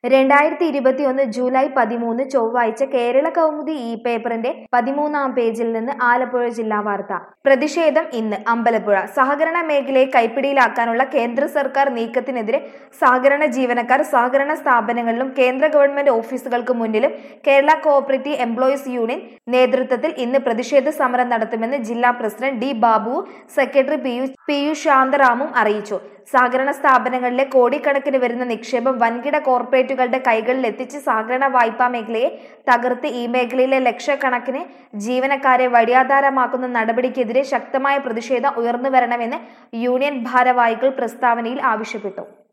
രണ്ടായിരത്തി ഇരുപത്തിയൊന്ന് ജൂലൈ പതിമൂന്ന് ചൊവ്വാഴ്ച കേരള കൗമുദി ഇ പേപ്പറിന്റെ പതിമൂന്നാം പേജിൽ നിന്ന് ആലപ്പുഴ ജില്ലാ വാർത്ത പ്രതിഷേധം ഇന്ന് അമ്പലപ്പുഴ സഹകരണ മേഖലയെ കൈപ്പിടിയിലാക്കാനുള്ള കേന്ദ്ര സർക്കാർ നീക്കത്തിനെതിരെ സഹകരണ ജീവനക്കാർ സഹകരണ സ്ഥാപനങ്ങളിലും കേന്ദ്ര ഗവൺമെന്റ് ഓഫീസുകൾക്ക് മുന്നിലും കേരള കോഓപ്പറേറ്റീവ് എംപ്ലോയീസ് യൂണിയൻ നേതൃത്വത്തിൽ ഇന്ന് പ്രതിഷേധ സമരം നടത്തുമെന്ന് ജില്ലാ president D Babu secretary Piyush Piyush ശാന്തറാമും അറിയിച്ചു സഹകരണ സ്ഥാപനങ്ങളിലെ കോടിക്കണക്കിന് വരുന്ന നിക്ഷേപം വൻകിട കോർപ്പറേറ്റുകളുടെ കൈകളിൽ എത്തിച്ച് സഹകരണ വായ്പാ മേഖലയെ തകർത്ത് ഈ മേഖലയിലെ ലക്ഷക്കണക്കിന് ജീവനക്കാരെ വഴിയാധാരമാക്കുന്ന നടപടിക്കെതിരെ ശക്തമായ പ്രതിഷേധം ഉയർന്നു വരണമെന്ന് യൂണിയൻ ഭാരവാഹികൾ പ്രസ്താവനയിൽ ആവശ്യപ്പെട്ടു